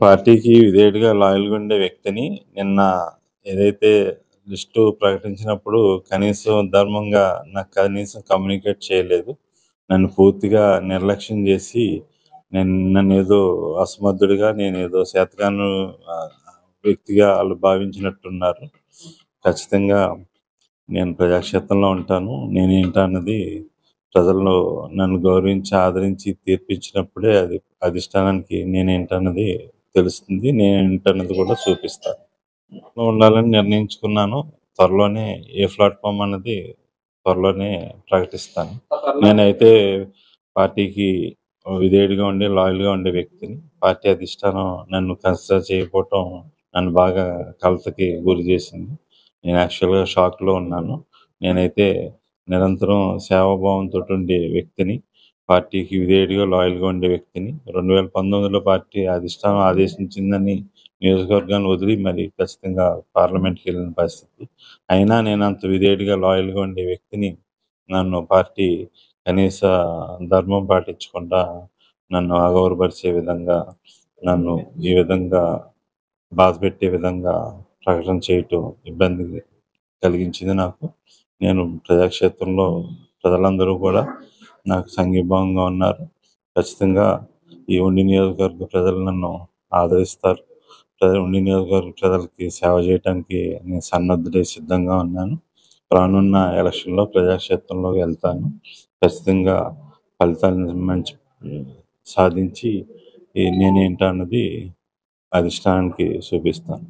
పార్టీకి విధేయుడిగా లాయల్గా ఉండే వ్యక్తిని నిన్న ఏదైతే లిస్టు ప్రకటించినప్పుడు కనీసం ధర్మంగా నాకు కనీసం కమ్యూనికేట్ చేయలేదు నన్ను పూర్తిగా నిర్లక్ష్యం చేసి నేను నన్ను ఏదో అసమర్థుడిగా నేను ఏదో చేతగాను ఆ, వ్యక్తిగా వాళ్ళు భావించినట్టున్నారు ఖచ్చితంగా నేను ప్రజాక్షేత్రంలో ఉంటాను నేనేంటా అన్నది ప్రజలు నన్ను గౌరవించి ఆదరించి తీర్పిచ్చినప్పుడే అది అధిష్టానానికి నేనేంటన్నది తెలుస్తుంది నేనేంటన్నది కూడా చూపిస్తాను ఉండాలని నిర్ణయించుకున్నాను త్వరలోనే ఏ ప్లాట్ఫామ్ అన్నది త్వరలోనే ప్రకటిస్తాను నేనైతే పార్టీకి విధేయుడిగా ఉండే లాయల్గా ఉండే వ్యక్తిని పార్టీ అధిష్టానం నన్ను కన్సిడర్ చేయకపోవటం నన్ను బాగా కలతకి గురి చేసింది నేను యాక్చువల్గా షాక్లో ఉన్నాను నేనైతే నిరంతరం సేవాభావంతో ఉండే వ్యక్తిని పార్టీకి విధేయుడిగా లాయల్గా ఉండే వ్యక్తిని రెండు వేల పంతొమ్మిదిలో పార్టీ అధిష్టానం ఆదేశించిందని నియోజకవర్గాన్ని వదిలి మరి ఖచ్చితంగా పార్లమెంట్కి వెళ్ళిన పరిస్థితి అయినా నేను అంత విధేయుడిగా లాయల్గా ఉండే వ్యక్తిని నన్ను పార్టీ కనీస ధర్మం పాటించకుండా నన్ను అగౌరవపరిచే విధంగా నన్ను ఈ విధంగా బాధ పెట్టే విధంగా ప్రకటన చేయటం ఇబ్బంది కలిగించింది నాకు నేను ప్రజాక్షేత్రంలో ప్రజలందరూ కూడా నాకు సంఘీభావంగా ఉన్నారు ఖచ్చితంగా ఈ ఉండి నియోజకవర్గ ప్రజలు నన్ను ఆదరిస్తారు ప్రజలు ఉండి నియోజకవర్గ ప్రజలకి సేవ చేయడానికి నేను సన్నద్ధుడై సిద్ధంగా ఉన్నాను రానున్న ఎలక్షన్లో ప్రజాక్షేత్రంలోకి వెళ్తాను ఖచ్చితంగా ఫలితాలను మంచి సాధించి ఈ నేనేంటా అన్నది అధిష్టానానికి చూపిస్తాను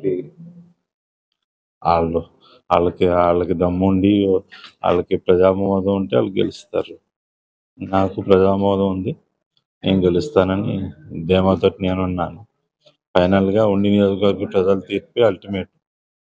వాళ్ళు వాళ్ళకి వాళ్ళకి దమ్ముండి వాళ్ళకి ప్రజామోదం ఉంటే వాళ్ళు గెలుస్తారు నాకు ప్రజామోదం ఉంది నేను గెలుస్తానని ధీమాతో నేను ఉన్నాను ఫైనల్గా ఉండి నియోజకవర్గ ప్రజలు తీర్పి అల్టిమేట్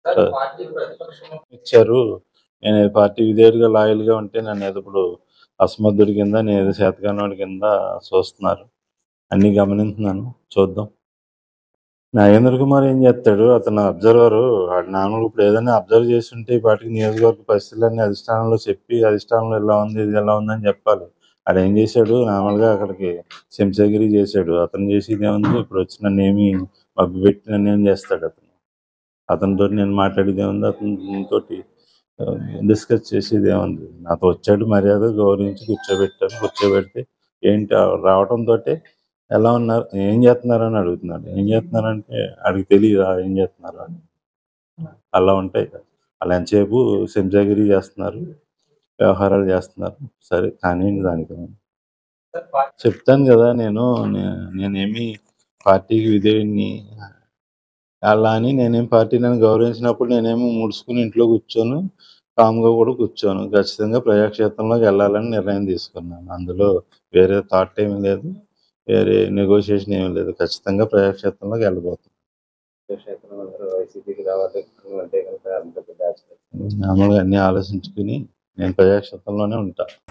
ఇచ్చారు నేను ఈ పార్టీ విధేయుడిగా లాయల్గా ఉంటే నన్ను ఏదో ఇప్పుడు అసమర్థుడి కింద నేను ఏదో చేతకానోడి కింద చూస్తున్నారు అన్ని గమనించున్నాను చూద్దాం నాగేంద్ర కుమార్ ఏం చేస్తాడు అతను అబ్జర్వర్ వాడి నాన్నలు ఇప్పుడు ఏదైనా అబ్జర్వ్ చేసి ఉంటే ఈ పాటికి నియోజకవర్గ పరిస్థితులన్నీ అధిష్టానంలో చెప్పి అధిష్టానంలో ఎలా ఉంది ఇది ఎలా ఉందని చెప్పాలి ఆడు ఏం చేశాడు నార్మల్గా అక్కడికి శంసగిరి చేశాడు అతను చేసేది ఏముంది ఇప్పుడు వచ్చి నన్ను ఏమి మబ్బి పెట్టి నన్ను ఏం చేస్తాడు అతను అతనితో నేను మాట్లాడేది ఏముంది అతనితో డిస్కస్ చేసేది ఏముంది నాతో వచ్చాడు మర్యాద గౌరవించి కూర్చోబెట్టాను కూర్చోబెడితే ఏంటి ఆ రావడంతో ఎలా ఉన్నారు ఏం చేస్తున్నారు అని అడుగుతున్నాడు ఏం చేస్తున్నారంటే ఆడికి తెలియదా ఏం చేస్తున్నారు అని అలా ఉంటాయి అలా ఎంతసేపు శంసాగిరి చేస్తున్నారు వ్యవహారాలు చేస్తున్నారు సరే కానీ దానికి చెప్తాను కదా నేను నే- నేనేమి పార్టీకి విధేయుడిని అలా అని నేనేం పార్టీ నన్ను గౌరవించినప్పుడు నేనేమో ముడుచుకుని ఇంట్లో కూర్చోను కామ్గా కూడా కూర్చోను ఖచ్చితంగా ప్రజాక్షేత్రంలోకి వెళ్ళాలని నిర్ణయం తీసుకున్నాను అందులో వేరే థాట్ ఏమీ లేదు వేరే నెగోషియేషన్ ఏమీ లేదు ఖచ్చితంగా ప్రజాక్షేత్రంలోకి వెళ్ళబోతున్నాను క్షేత్రం అందరూ వైసీపీకి రావాలి అంటే కనుక అంత పెద్ద ఆశ్చర్యం. మామూలుగా అన్ని ఆలోచించుకుని నేను ప్రజాక్షేత్రంలోనే ఉంటాను